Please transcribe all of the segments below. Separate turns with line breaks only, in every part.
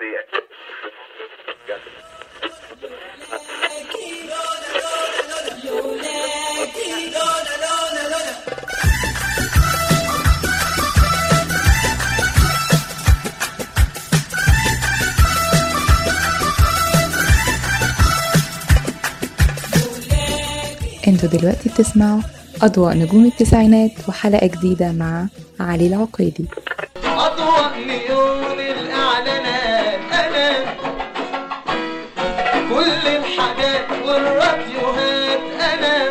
انتوا دلوقتي بتسمعوا أضواء نجوم التسعينات وحلقة جديدة مع علي العقيدي
أضواء نيون الإعلانات أنا كل الحاجات والراديوهات أنا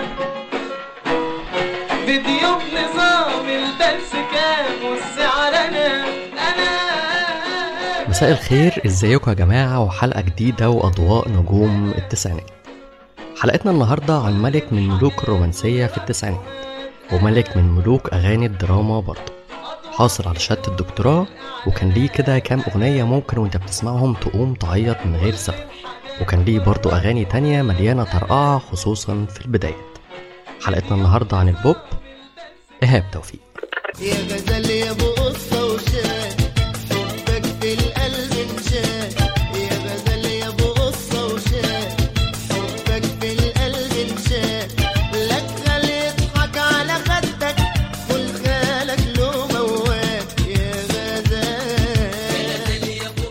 فيديو بنظام البلس كام والسعر أنا أنا
مساء الخير ازيكم يا جماعة وحلقة جديدة وأضواء نجوم التسعينات حلقتنا النهاردة عن ملك من ملوك الرومانسية في التسعينات وملك من ملوك أغاني الدراما برضه حاصل على شهادة الدكتوراه وكان ليه كده كام أغنية ممكن وانت بتسمعهم تقوم تعيط من غير سبب وكان ليه برضه أغاني تانية مليانة طرقعة خصوصا في البدايات حلقتنا النهاردة عن البوب إيهاب توفيق
يا غزال يا ابو قصه وشاي حبك في القلب انشاي يا غزال يا ابو قصه وشاي حبك في القلب انشاي لك خال يضحك على خدك والخالك له موال يا غزال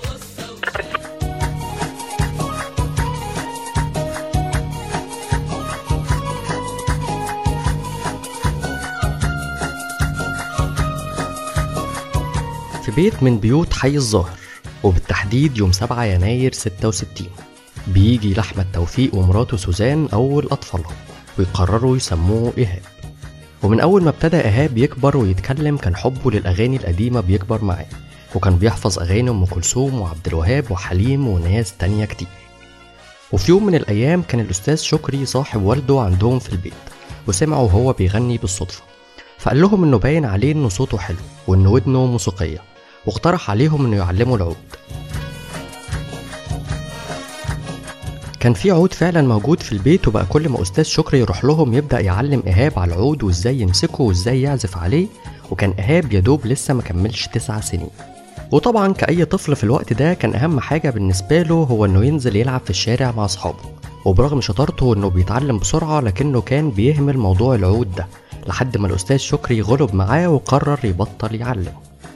في بيت من بيوت حي الظاهر وبالتحديد يوم 7 يناير 66 بيجي لأحمد توفيق ومراته سوزان أول أطفالهم ويقرروا يسموه إيهاب ومن أول ما ابتدى إيهاب يكبر ويتكلم كان حبه للأغاني القديمة بيكبر معاه وكان بيحفظ أغاني أم كلثوم وعبد الوهاب وحليم وناس تانية كتير وفي يوم من الأيام كان الأستاذ شكري صاحب والده عندهم في البيت وسمعه وهو بيغني بالصدفة فقال لهم إنه باين عليه إنه صوته حلو وإن ودنه موسيقية واقترح عليهم إنه يعلموا العود كان في عود فعلا موجود في البيت وبقى كل ما أستاذ شكري يروح لهم يبدأ يعلم إيهاب على العود وإزاي يمسكه وإزاي يعزف عليه وكان إيهاب يدوب لسه ما كملش تسع سنين وطبعا كأي طفل في الوقت ده كان أهم حاجة بالنسبة له هو إنه ينزل يلعب في الشارع مع أصحابه وبرغم شطارته إنه بيتعلم بسرعة لكنه كان بيهمل موضوع العود ده لحد ما الأستاذ شكري غلب معاه وقرر يبطل يعلمه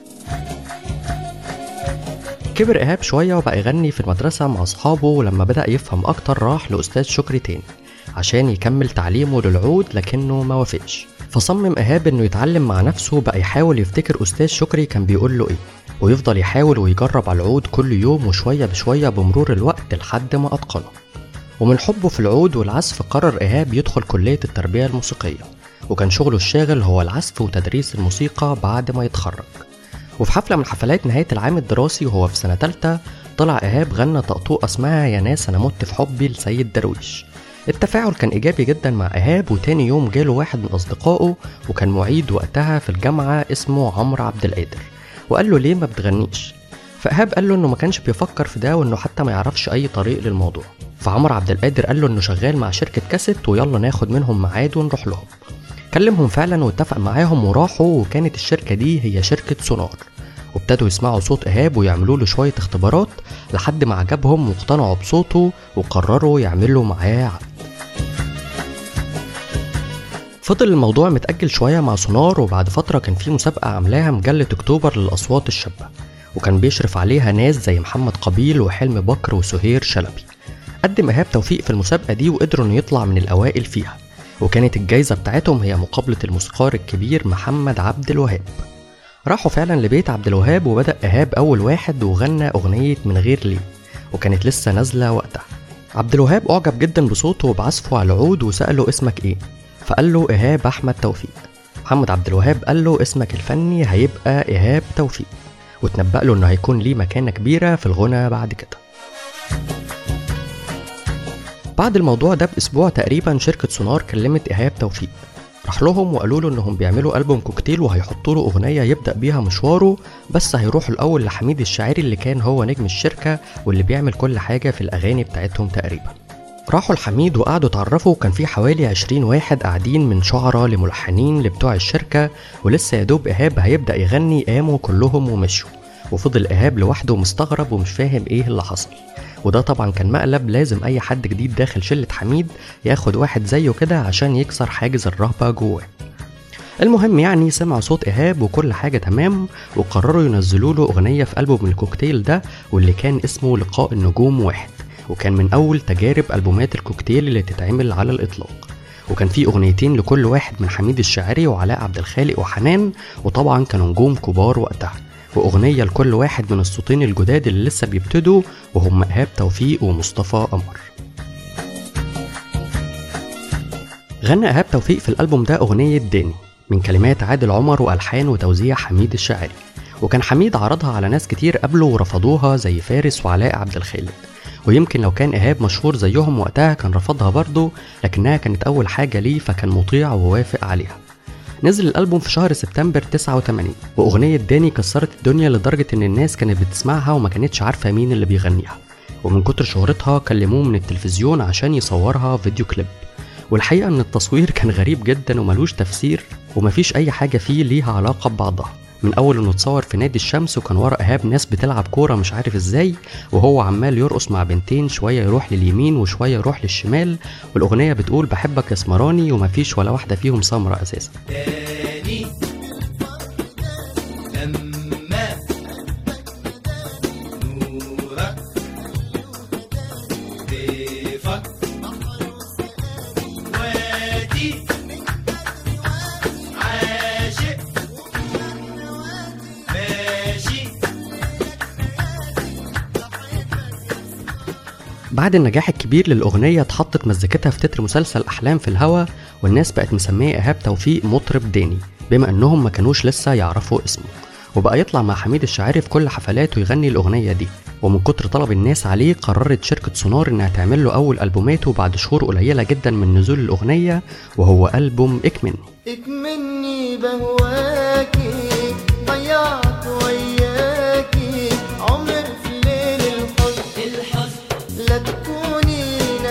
كبر إيهاب شوية وبقى يغني في المدرسة مع أصحابه ولما بدأ يفهم أكتر راح لأستاذ شكري تاني عشان يكمل تعليمه للعود لكنه ما وافقش فصمم إيهاب إنه يتعلم مع نفسه بقى يحاول يفتكر أستاذ شكري كان بيقول له إيه ويفضل يحاول ويجرب على العود كل يوم وشوية بشوية بمرور الوقت لحد ما أتقنه ومن حبه في العود والعزف قرر إيهاب يدخل كلية التربية الموسيقية وكان شغله الشاغل هو العزف وتدريس الموسيقى بعد ما يتخرج وفي حفلة من حفلات نهاية العام الدراسي وهو في سنة تالتة طلع إيهاب غنى طقطوقة اسمها يا ناس أنا مت في حبي لسيد درويش التفاعل كان إيجابي جدا مع إيهاب وتاني يوم جاله واحد من أصدقائه وكان معيد وقتها في الجامعة اسمه عمرو عبد القادر وقال له ليه ما بتغنيش فإيهاب قال له إنه ما كانش بيفكر في ده وإنه حتى ما يعرفش أي طريق للموضوع فعمرو عبد القادر قال له إنه شغال مع شركة كاسيت ويلا ناخد منهم ميعاد ونروح لهم كلمهم فعلا واتفق معاهم وراحوا وكانت الشركة دي هي شركة سونار وابتدوا يسمعوا صوت إيهاب ويعملوا له شوية اختبارات لحد ما عجبهم واقتنعوا بصوته وقرروا يعملوا معاه عقد فضل الموضوع متأجل شوية مع سونار وبعد فترة كان في مسابقة عاملاها مجلة أكتوبر للأصوات الشابة وكان بيشرف عليها ناس زي محمد قبيل وحلمي بكر وسهير شلبي قدم إيهاب توفيق في المسابقة دي وقدروا إنه يطلع من الأوائل فيها وكانت الجايزة بتاعتهم هي مقابلة الموسيقار الكبير محمد عبد الوهاب راحوا فعلا لبيت عبد الوهاب وبدأ إيهاب أول واحد وغنى أغنية من غير ليه وكانت لسه نازلة وقتها عبد الوهاب أعجب جدا بصوته وبعزفه على العود وسأله اسمك إيه فقال له إيهاب أحمد توفيق محمد عبد الوهاب قال له اسمك الفني هيبقى إيهاب توفيق وتنبأ له إنه هيكون ليه مكانة كبيرة في الغنى بعد كده بعد الموضوع ده بأسبوع تقريبا شركة سونار كلمت إيهاب توفيق راح لهم وقالوا له انهم بيعملوا ألبوم كوكتيل وهيحطوا له اغنيه يبدا بيها مشواره بس هيروحوا الاول لحميد الشاعري اللي كان هو نجم الشركه واللي بيعمل كل حاجه في الاغاني بتاعتهم تقريبا راحوا لحميد وقعدوا اتعرفوا وكان في حوالي 20 واحد قاعدين من شعراء لملحنين لبتوع الشركة ولسه يا دوب إيهاب هيبدأ يغني قاموا كلهم ومشوا وفضل إيهاب لوحده مستغرب ومش فاهم إيه اللي حصل وده طبعا كان مقلب لازم أي حد جديد داخل شلة حميد ياخد واحد زيه كده عشان يكسر حاجز الرهبة جواه المهم يعني سمعوا صوت إيهاب وكل حاجة تمام وقرروا ينزلوا له أغنية في ألبوم الكوكتيل ده واللي كان اسمه لقاء النجوم واحد وكان من أول تجارب ألبومات الكوكتيل اللي تتعمل على الإطلاق وكان في أغنيتين لكل واحد من حميد الشاعري وعلاء عبد الخالق وحنان وطبعا كانوا نجوم كبار وقتها وأغنية لكل واحد من الصوتين الجداد اللي لسه بيبتدوا وهم إيهاب توفيق ومصطفى قمر غنى إيهاب توفيق في الألبوم ده أغنية داني من كلمات عادل عمر وألحان وتوزيع حميد الشاعري وكان حميد عرضها على ناس كتير قبله ورفضوها زي فارس وعلاء عبد الخالق ويمكن لو كان إيهاب مشهور زيهم وقتها كان رفضها برضه لكنها كانت أول حاجة ليه فكان مطيع ووافق عليها نزل الألبوم في شهر سبتمبر 89 وأغنية داني كسرت الدنيا لدرجة إن الناس كانت بتسمعها وما كانتش عارفة مين اللي بيغنيها ومن كتر شهرتها كلموه من التلفزيون عشان يصورها فيديو كليب والحقيقة إن التصوير كان غريب جدا وملوش تفسير ومفيش أي حاجة فيه ليها علاقة ببعضها من أول إنه اتصور في نادي الشمس وكان ورا إيهاب ناس بتلعب كورة مش عارف إزاي وهو عمال يرقص مع بنتين شوية يروح لليمين وشوية يروح للشمال والأغنية بتقول بحبك يا اسمراني ومفيش ولا واحدة فيهم سمرة أساسا
تاني لما نورك ضيفك وادي عاشق ماشي
بعد النجاح الكبير للأغنية اتحطت مزيكتها في تتر مسلسل أحلام في الهوا والناس بقت مسمية إيهاب توفيق مطرب داني بما إنهم ما كانوش لسه يعرفوا اسمه وبقى يطلع مع حميد الشاعري في كل حفلاته يغني الأغنية دي ومن كتر طلب الناس عليه قررت شركة سونار إنها تعمل له أول ألبوماته بعد شهور قليلة جدا من نزول الأغنية وهو ألبوم إكمني
اكمني بهواكي ضيعت وياكي عمر في ليل الحزن
الحزن
لا تكوني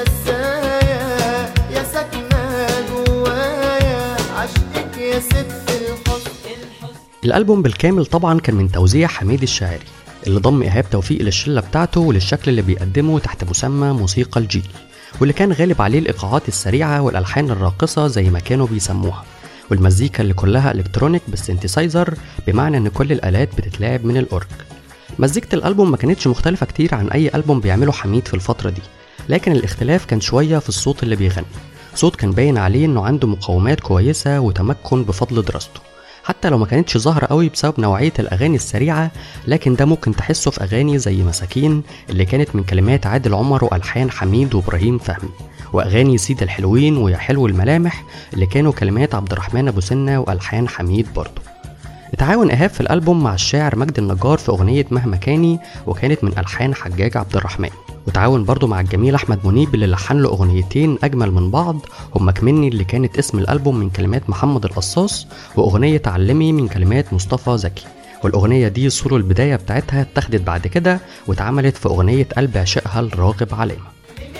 نسايا يا ساكنة جوايا عشقك يا ست الحزن
الألبوم بالكامل طبعا كان من توزيع حميد الشاعري اللي ضم إيهاب توفيق للشلة بتاعته وللشكل اللي بيقدمه تحت مسمى موسيقى الجيل واللي كان غالب عليه الإيقاعات السريعة والألحان الراقصة زي ما كانوا بيسموها والمزيكا اللي كلها إلكترونيك بالسنتسايزر بمعنى إن كل الآلات بتتلعب من الأورج مزيكة الألبوم ما كانتش مختلفة كتير عن أي ألبوم بيعمله حميد في الفترة دي لكن الاختلاف كان شوية في الصوت اللي بيغني صوت كان باين عليه إنه عنده مقومات كويسة وتمكن بفضل دراسته حتى لو ما كانتش ظاهرة قوي بسبب نوعية الأغاني السريعة لكن ده ممكن تحسه في أغاني زي مساكين اللي كانت من كلمات عادل عمر وألحان حميد وإبراهيم فهمي وأغاني سيد الحلوين ويا حلو الملامح اللي كانوا كلمات عبد الرحمن أبو سنة وألحان حميد برضه اتعاون إيهاب في الألبوم مع الشاعر مجد النجار في أغنية مهما كاني وكانت من ألحان حجاج عبد الرحمن وتعاون برضه مع الجميل أحمد منيب اللي لحن له أغنيتين أجمل من بعض هما كمني اللي كانت اسم الألبوم من كلمات محمد القصاص وأغنية علمي من كلمات مصطفى زكي والأغنية دي صورة البداية بتاعتها اتاخدت بعد كده واتعملت في أغنية قلب عشقها لراغب علامة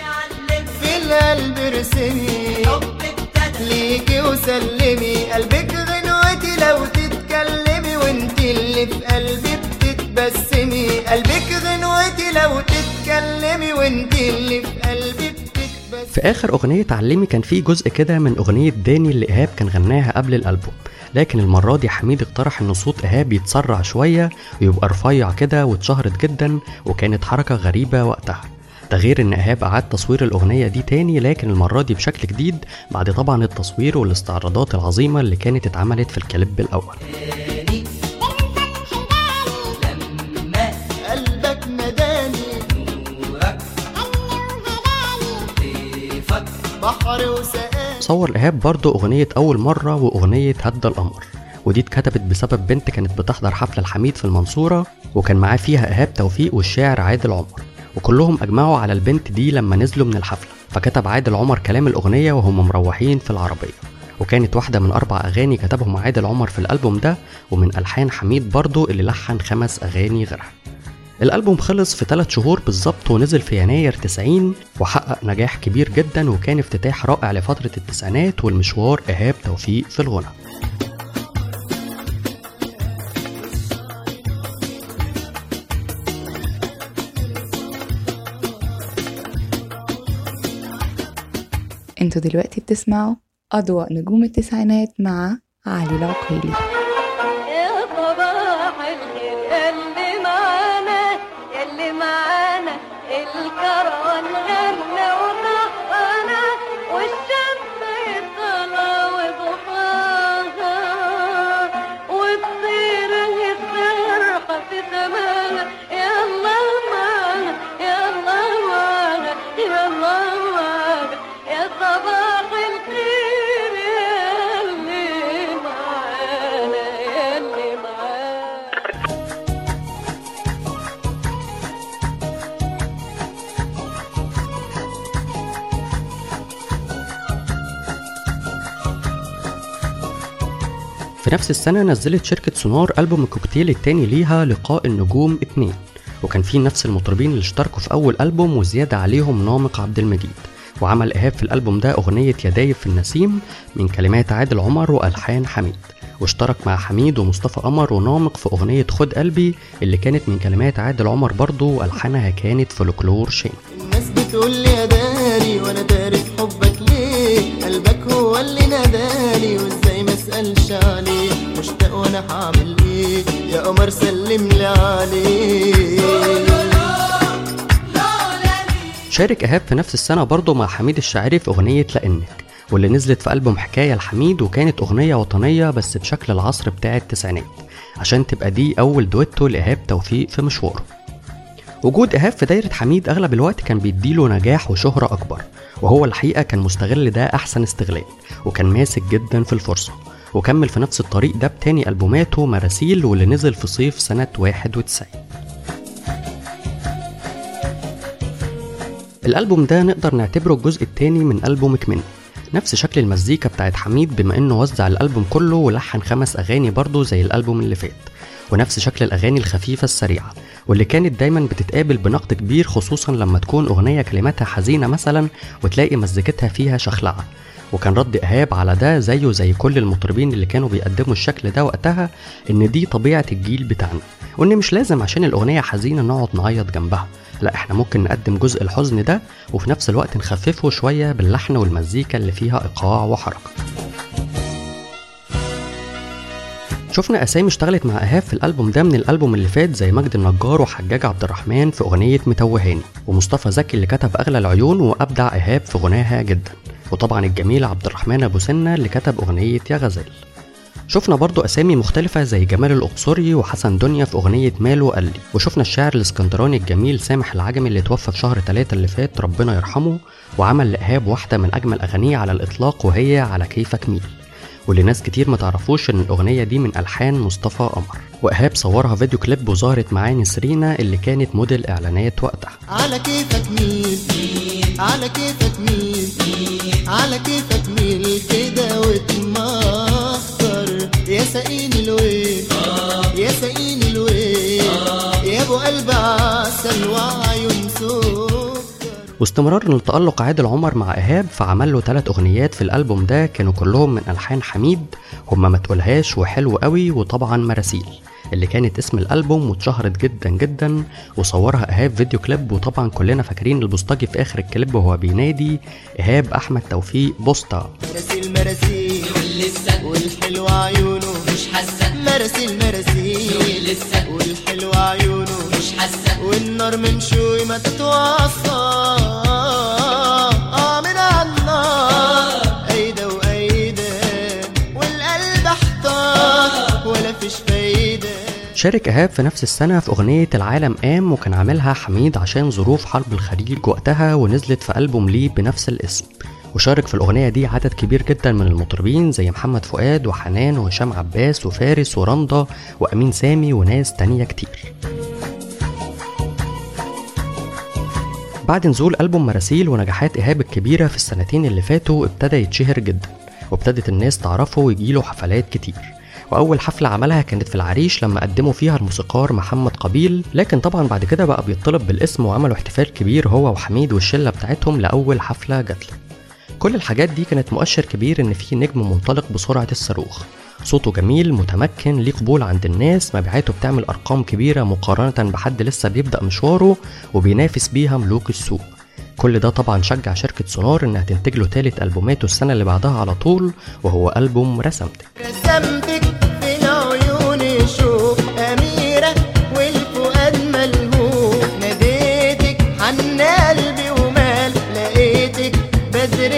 في القلب ارسمي ليكي وسلمي قلبك غنوتي لو تتكلمي وانت اللي في قلبي بتتبسمي قلبك غنوتي لو تتكلمي وانت اللي في قلبي بتتبسمي
في آخر أغنية علمي كان في جزء كده من أغنية داني اللي إيهاب كان غناها قبل الألبوم لكن المرة دي حميد اقترح إن صوت إيهاب يتسرع شوية ويبقى رفيع كده واتشهرت جدا وكانت حركة غريبة وقتها ده غير إن إيهاب أعاد تصوير الأغنية دي تاني لكن المرة دي بشكل جديد بعد طبعا التصوير والاستعراضات العظيمة اللي كانت اتعملت في الكليب الأول
لما
قلبك نداني
نورك ضيفك
بحر وسقاني
صور إيهاب برضه أغنية أول مرة وأغنية هدى القمر ودي اتكتبت بسبب بنت كانت بتحضر حفلة الحميد في المنصورة وكان معاه فيها إيهاب توفيق والشاعر عادل عمر وكلهم أجمعوا على البنت دي لما نزلوا من الحفلة فكتب عادل عمر كلام الأغنية وهم مروحين في العربية وكانت واحدة من أربع أغاني كتبهم عادل عمر في الألبوم ده ومن ألحان حميد برضه اللي لحن خمس أغاني غيرها الألبوم خلص في 3 شهور بالظبط ونزل في يناير 90 وحقق نجاح كبير جدا وكان افتتاح رائع لفترة التسعينات والمشوار إيهاب توفيق في الغنى
انتوا دلوقتي بتسمعوا أضواء نجوم التسعينات مع علي العقيلي
يا صباح الخير يلي معانا يلي معانا الكروان غنى وضحانا والشمس طالعة وضحاها والطير السرحة في سماها يلا معانا يلا معانا يلا معانا يا صباح الخير يلي معانا يلي معانا
في نفس السنة نزلت شركة سونار ألبوم الكوكتيل التاني ليها لقاء النجوم اتنين وكان فيه نفس المطربين اللي اشتركوا في أول ألبوم وزيادة عليهم نامق عبد المجيد وعمل إيهاب في الألبوم ده أغنية يا دايب في النسيم من كلمات عادل عمر وألحان حميد واشترك مع حميد ومصطفى قمر ونامق في أغنية خد قلبي اللي كانت من كلمات عادل عمر برضه وألحانها كانت فولكلور شين
الناس بتقول لي يا داري وانا داري في حبك ليه قلبك هو اللي ناداني وازاي ما اسالش عليه مشتاق وانا هعمل ايه يا قمر سلم لي عليه
شارك إيهاب في نفس السنة برضه مع حميد الشاعري في أغنية لأنك واللي نزلت في ألبوم حكاية لحميد وكانت أغنية وطنية بس بشكل العصر بتاع التسعينات عشان تبقى دي أول دويتو لإيهاب توفيق في مشواره وجود إيهاب في دايرة حميد أغلب الوقت كان بيديله نجاح وشهرة أكبر وهو الحقيقة كان مستغل ده أحسن استغلال وكان ماسك جدا في الفرصة وكمل في نفس الطريق ده بتاني ألبوماته مراسيل واللي نزل في صيف سنة 91 الألبوم ده نقدر نعتبره الجزء التاني من ألبومك مني نفس شكل المزيكا بتاعت حميد بما انه وزع الألبوم كله ولحن خمس أغاني برضه زي الألبوم اللي فات ونفس شكل الأغاني الخفيفة السريعة واللي كانت دايما بتتقابل بنقد كبير خصوصا لما تكون أغنية كلماتها حزينة مثلا وتلاقي مزيكتها فيها شخلعة وكان رد إيهاب على ده زيه زي كل المطربين اللي كانوا بيقدموا الشكل ده وقتها إن دي طبيعة الجيل بتاعنا وإن مش لازم عشان الأغنية حزينة نقعد نعيط جنبها لا احنا ممكن نقدم جزء الحزن ده وفي نفس الوقت نخففه شوية باللحن والمزيكا اللي فيها إيقاع وحركة شفنا أسامي اشتغلت مع إيهاب في الألبوم ده من الألبوم اللي فات زي مجد النجار وحجاج عبد الرحمن في أغنية متوهاني ومصطفى زكي اللي كتب أغلى العيون وأبدع إيهاب في غناها جدا وطبعا الجميل عبد الرحمن أبو سنة اللي كتب أغنية يا غزال شفنا برضو أسامي مختلفة زي جمال الأقصري وحسن دنيا في أغنية ماله قال لي وشفنا الشاعر الاسكندراني الجميل سامح العجمي اللي توفى في شهر 3 اللي فات ربنا يرحمه وعمل لإيهاب واحدة من أجمل أغانيه على الإطلاق وهي على كيفك ميل واللي ناس كتير ما تعرفوش ان الاغنيه دي من الحان مصطفى قمر وايهاب صورها فيديو كليب وظهرت معاه نسرينا اللي كانت موديل اعلانات وقتها
على كيفك مين على كيفك مين على كيفك مين كده وتمخطر يا سقيني الويل يا سقيني الويل يا ابو قلب عسل وعيون سكر
واستمرار لتألق عادل عمر مع إيهاب فعمل له ثلاث أغنيات في الألبوم ده كانوا كلهم من ألحان حميد هما ما تقولهاش وحلو قوي وطبعا مراسيل اللي كانت اسم الألبوم واتشهرت جدا جدا وصورها إيهاب فيديو كليب وطبعا كلنا فاكرين البوسطجي في آخر الكليب وهو بينادي إيهاب أحمد توفيق بوسطة
مراسيل مراسيل
لسه
والحلو عيونه
مش حاسة
مراسيل مراسيل
لسه
والحلو عيونه
مش حاسة
والنار من شوي ما تتوصى آه من عالنار أيدة وأيدة والقلب احتار ولا فيش فايدة
شارك إيهاب في نفس السنة في أغنية العالم قام وكان عاملها حميد عشان ظروف حرب الخليج وقتها ونزلت في ألبوم ليه بنفس الاسم وشارك في الأغنية دي عدد كبير جدا من المطربين زي محمد فؤاد وحنان وهشام عباس وفارس ورندا وأمين سامي وناس تانية كتير بعد نزول ألبوم مراسيل ونجاحات إيهاب الكبيرة في السنتين اللي فاتوا ابتدى يتشهر جدا وابتدت الناس تعرفه ويجيله حفلات كتير وأول حفلة عملها كانت في العريش لما قدموا فيها الموسيقار محمد قبيل لكن طبعا بعد كده بقى بيطلب بالاسم وعملوا احتفال كبير هو وحميد والشلة بتاعتهم لأول حفلة جاتله كل الحاجات دي كانت مؤشر كبير إن في نجم منطلق بسرعة الصاروخ صوته جميل متمكن ليه قبول عند الناس مبيعاته بتعمل أرقام كبيرة مقارنة بحد لسه بيبدأ مشواره وبينافس بيها ملوك السوق كل ده طبعا شجع شركة سونار انها تنتج له تالت ألبوماته السنة اللي بعدها على طول وهو ألبوم رسمتك
رسمتك في العيون شوف أميرة والفؤاد ملهوف ناديتك عن قلبي ومال لقيتك بدر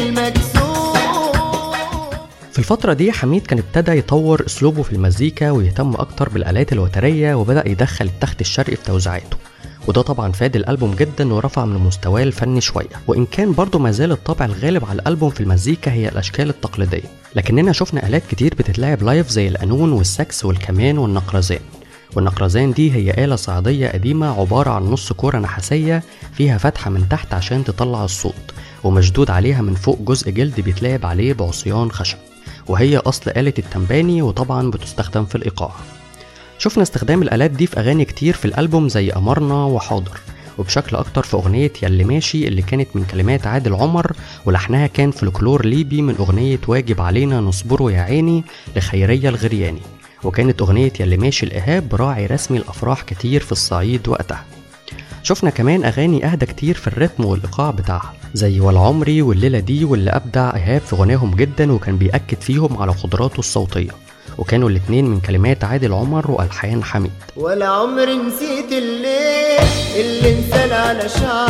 للمكسوف
في الفترة دي حميد كان ابتدى يطور اسلوبه في المزيكا ويهتم اكتر بالالات الوترية وبدأ يدخل التخت الشرقي في توزيعاته وده طبعا فاد الالبوم جدا ورفع من مستواه الفني شويه وان كان برضه ما زال الطابع الغالب على الالبوم في المزيكا هي الاشكال التقليديه لكننا شفنا الات كتير بتتلعب لايف زي القانون والساكس والكمان والنقرزان والنقرزان دي هي آلة صعيدية قديمة عبارة عن نص كورة نحاسية فيها فتحة من تحت عشان تطلع الصوت ومشدود عليها من فوق جزء جلد بيتلعب عليه بعصيان خشب وهي أصل آلة التنباني وطبعا بتستخدم في الإيقاع شفنا استخدام الآلات دي في أغاني كتير في الألبوم زي أمرنا وحاضر وبشكل أكتر في أغنية ياللي ماشي اللي كانت من كلمات عادل عمر ولحنها كان فلكلور ليبي من أغنية واجب علينا نصبره يا عيني لخيرية الغرياني وكانت أغنية ياللي ماشي الإيهاب راعي رسمي الأفراح كتير في الصعيد وقتها شفنا كمان أغاني أهدى كتير في الريتم والإيقاع بتاعها زي والعمري والليلة دي واللي أبدع إيهاب في غناهم جدا وكان بيأكد فيهم على قدراته الصوتية وكانوا الاتنين من كلمات عادل عمر وألحان حميد
ولا عمري نسيت الليل اللي انسال على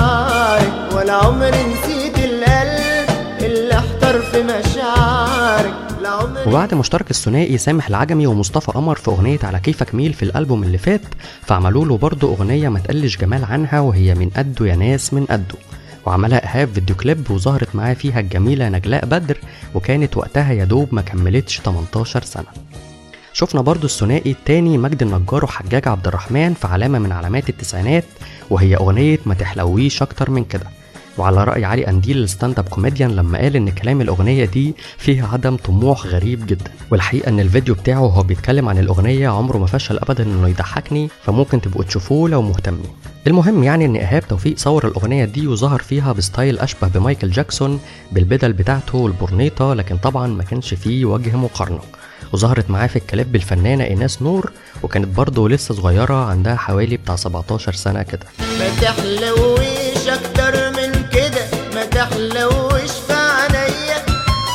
شعرك ولا عمري نسيت القلب اللي احتر في مشاعرك لا عمري
وبعد مشترك الثنائي سامح العجمي ومصطفى قمر في أغنية على كيفك ميل في الألبوم اللي فات فعملوا له برضه أغنية ما تقلش جمال عنها وهي من قده يا ناس من قده وعملها إيهاب فيديو كليب وظهرت معاه فيها الجميلة نجلاء بدر وكانت وقتها يا دوب ما كملتش 18 سنة شفنا برضو الثنائي التاني مجد النجار وحجاج عبد الرحمن في علامة من علامات التسعينات وهي أغنية ما تحلويش أكتر من كده وعلى رأي علي أنديل الستاند اب كوميديان لما قال إن كلام الأغنية دي فيه عدم طموح غريب جدا والحقيقة إن الفيديو بتاعه وهو بيتكلم عن الأغنية عمره ما فشل أبدا إنه يضحكني فممكن تبقوا تشوفوه لو مهتمين المهم يعني إن إيهاب توفيق صور الأغنية دي وظهر فيها بستايل أشبه بمايكل جاكسون بالبدل بتاعته والبرنيطة لكن طبعا ما كانش فيه وجه مقارنة وظهرت معاه في الكليب الفنانة إيناس نور وكانت برضه لسه صغيرة عندها حوالي بتاع 17 سنة كده
ما تحلويش اكتر من كده ما تحلويش في عينيا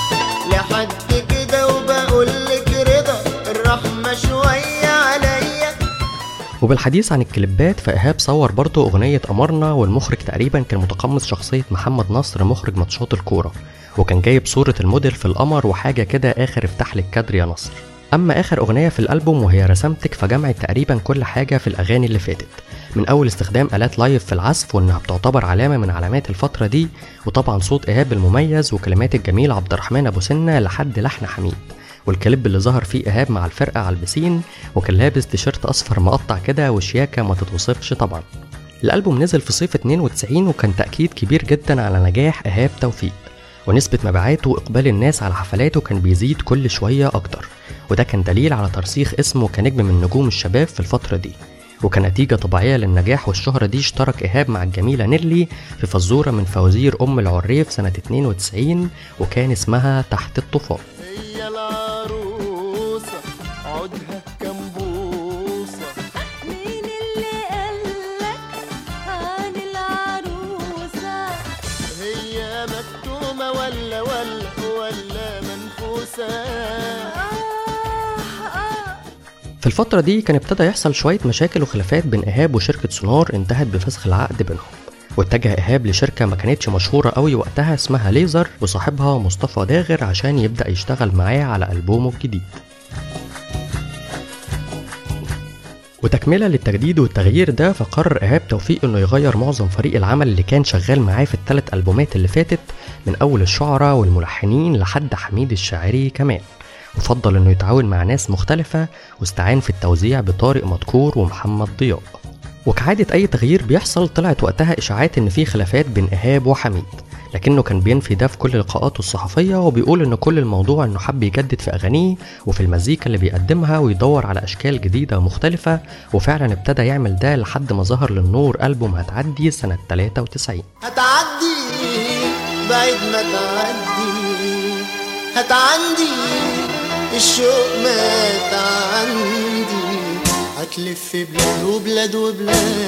لحد كده وبقول لك رضا الرحمة شوية عليا
وبالحديث عن الكليبات فإيهاب صور برضه أغنية أمرنا والمخرج تقريبا كان متقمص شخصية محمد نصر مخرج ماتشات الكورة وكان جايب صورة الموديل في القمر وحاجة كده آخر افتح لي الكادر يا نصر أما آخر أغنية في الألبوم وهي رسمتك فجمعت تقريبا كل حاجة في الأغاني اللي فاتت من أول استخدام آلات لايف في العزف وإنها بتعتبر علامة من علامات الفترة دي وطبعا صوت إيهاب المميز وكلمات الجميل عبد الرحمن أبو سنة لحد لحن حميد والكليب اللي ظهر فيه إيهاب مع الفرقة على البسين وكان لابس تيشيرت أصفر مقطع كده وشياكة ما تتوصفش طبعا الألبوم نزل في صيف 92 وكان تأكيد كبير جدا على نجاح إيهاب توفيق ونسبة مبيعاته وإقبال الناس على حفلاته كان بيزيد كل شوية أكتر وده كان دليل على ترسيخ اسمه كنجم من نجوم الشباب في الفترة دي وكنتيجة طبيعية للنجاح والشهرة دي اشترك إيهاب مع الجميلة نيلي في فزورة من فوازير أم العريف سنة 92 وكان اسمها تحت الطوفان
هي العروسة عودها كام بوصة
مين اللي قالك عن العروسة
هي مكتومة ولا ولا ولا منفوسة
آه آه
في الفترة دي كان ابتدى يحصل شوية مشاكل وخلافات بين إيهاب وشركة سونار انتهت بفسخ العقد بينهم واتجه إيهاب لشركة ما كانتش مشهورة قوي وقتها اسمها ليزر وصاحبها مصطفى داغر عشان يبدأ يشتغل معاه على ألبومه الجديد وتكملة للتجديد والتغيير ده فقرر إيهاب توفيق إنه يغير معظم فريق العمل اللي كان شغال معاه في الثلاث ألبومات اللي فاتت من أول الشعراء والملحنين لحد حميد الشاعري كمان وفضل إنه يتعاون مع ناس مختلفة واستعان في التوزيع بطارق مدكور ومحمد ضياء وكعادة أي تغيير بيحصل طلعت وقتها إشاعات إن في خلافات بين إيهاب وحميد لكنه كان بينفي ده في كل لقاءاته الصحفية وبيقول إن كل الموضوع إنه حب يجدد في أغانيه وفي المزيكا اللي بيقدمها ويدور على أشكال جديدة مختلفة وفعلا ابتدى يعمل ده لحد ما ظهر للنور ألبوم هتعدي سنة 93
هتعدي بعيد ما تعدي هتعندي الشوق مات عندي هتلف بلاد وبلاد وبلاد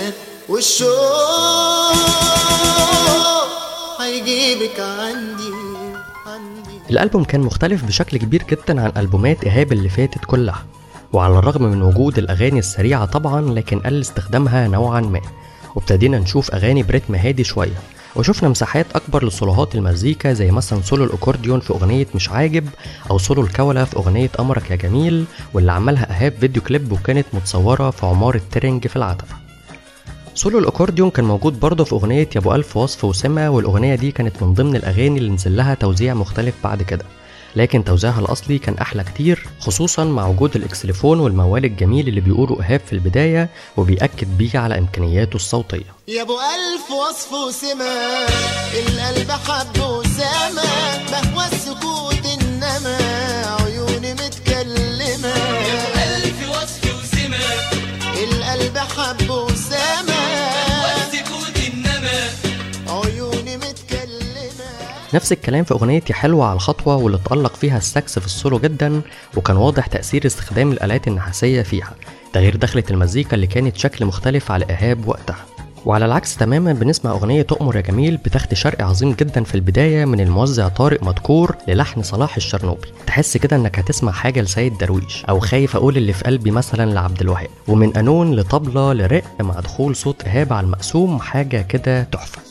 والشوق هيجيبك عندي عندي
الألبوم كان مختلف بشكل كبير جدا عن ألبومات إيهاب اللي فاتت كلها وعلى الرغم من وجود الأغاني السريعة طبعا لكن قل استخدامها نوعا ما وابتدينا نشوف أغاني برتم هادي شوية وشفنا مساحات أكبر لصولوهات المزيكا زي مثلا سولو الأكورديون في أغنية مش عاجب أو سولو الكولة في أغنية أمرك يا جميل واللي عملها إيهاب فيديو كليب وكانت متصورة في عمارة ترنج في العتبة سولو الاكورديون كان موجود برضه في اغنيه يا ابو الف وصف وسمه والاغنيه دي كانت من ضمن الاغاني اللي نزل لها توزيع مختلف بعد كده لكن توزيعها الاصلي كان احلى كتير خصوصا مع وجود الاكسليفون والموال الجميل اللي بيقوله ايهاب في البدايه وبيأكد بيه على امكانياته الصوتيه
يا ابو الف وصف وسما القلب حب وسما بهوى السكوت انما عيوني متكلمه
ألف وصف وسمة
القلب حب وسما
والسكوت إنما
عيوني متكلمه
نفس الكلام في اغنيه يا حلوه على الخطوه واللي اتألق فيها الساكس في السولو جدا وكان واضح تأثير استخدام الآلات النحاسية فيها ده غير دخلة المزيكا اللي كانت شكل مختلف على إيهاب وقتها وعلى العكس تماما بنسمع أغنية تؤمر يا جميل بتخت شرقي عظيم جدا في البداية من الموزع طارق مدكور للحن صلاح الشرنوبي تحس كده انك هتسمع حاجة لسيد درويش أو خايف أقول اللي في قلبي مثلا لعبد الوهاب ومن قانون لطبلة لرق مع دخول صوت إيهاب على المقسوم حاجة كده تحفة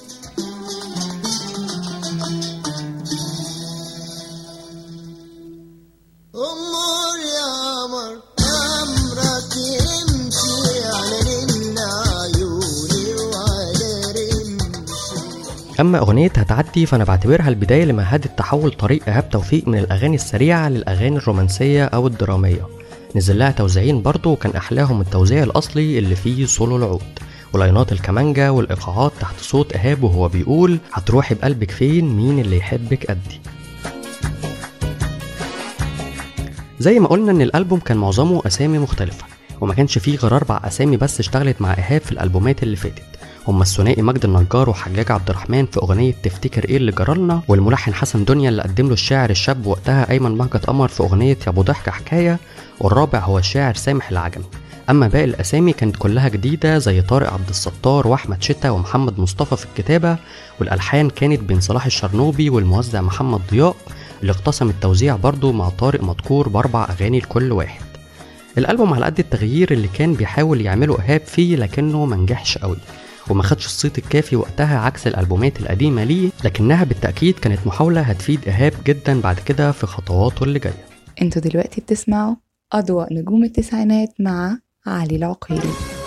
أمور يا قمر أمرك يمشي على رن عيوني وعلى رمشي
اما اغنيه هتعدي فانا بعتبرها البدايه لمهد تحول طريق ايهاب توفيق من الاغاني السريعه للاغاني الرومانسيه او الدراميه نزل لها توزيعين برضه وكان احلاهم التوزيع الاصلي اللي فيه سولو العود ولاينات الكمانجا والايقاعات تحت صوت ايهاب وهو بيقول هتروحي بقلبك فين مين اللي يحبك قدي زي ما قلنا ان الالبوم كان معظمه اسامي مختلفه وما كانش فيه غير اربع اسامي بس اشتغلت مع ايهاب في الالبومات اللي فاتت هما الثنائي مجد النجار وحجاج عبد الرحمن في اغنيه تفتكر ايه اللي جرالنا والملحن حسن دنيا اللي قدم له الشاعر الشاب وقتها ايمن مهجة قمر في اغنيه يا ابو ضحكه حكايه والرابع هو الشاعر سامح العجمي اما باقي الاسامي كانت كلها جديده زي طارق عبد الستار واحمد شتا ومحمد مصطفى في الكتابه والالحان كانت بين صلاح الشرنوبي والموزع محمد ضياء اللي اقتسم التوزيع برضه مع طارق مدكور باربع اغاني لكل واحد الالبوم على قد التغيير اللي كان بيحاول يعمله ايهاب فيه لكنه منجحش قوي وما خدش الصيت الكافي وقتها عكس الالبومات القديمه ليه لكنها بالتاكيد كانت محاوله هتفيد ايهاب جدا بعد كده في خطواته اللي جايه
انتوا دلوقتي بتسمعوا أضواء نجوم التسعينات مع علي العقيلي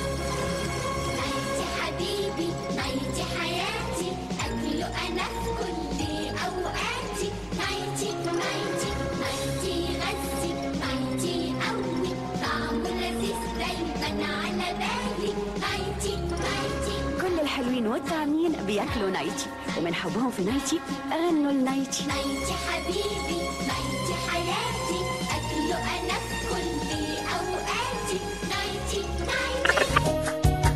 نايتي حبيبي نايتي حياتي أكله أنا في كل أوقاتي نايتي نايتي نايتي غزي نايتي قوي طعمه لذيذ دايما على بالي نايتي نايتي
كل الحلوين والطعمين بياكلوا نايتي ومن حبهم في نايتي غنوا لنايتي
نايتي حبيبي نايتي حياتي أكله أنا في كل أوقاتي نايتي نايتي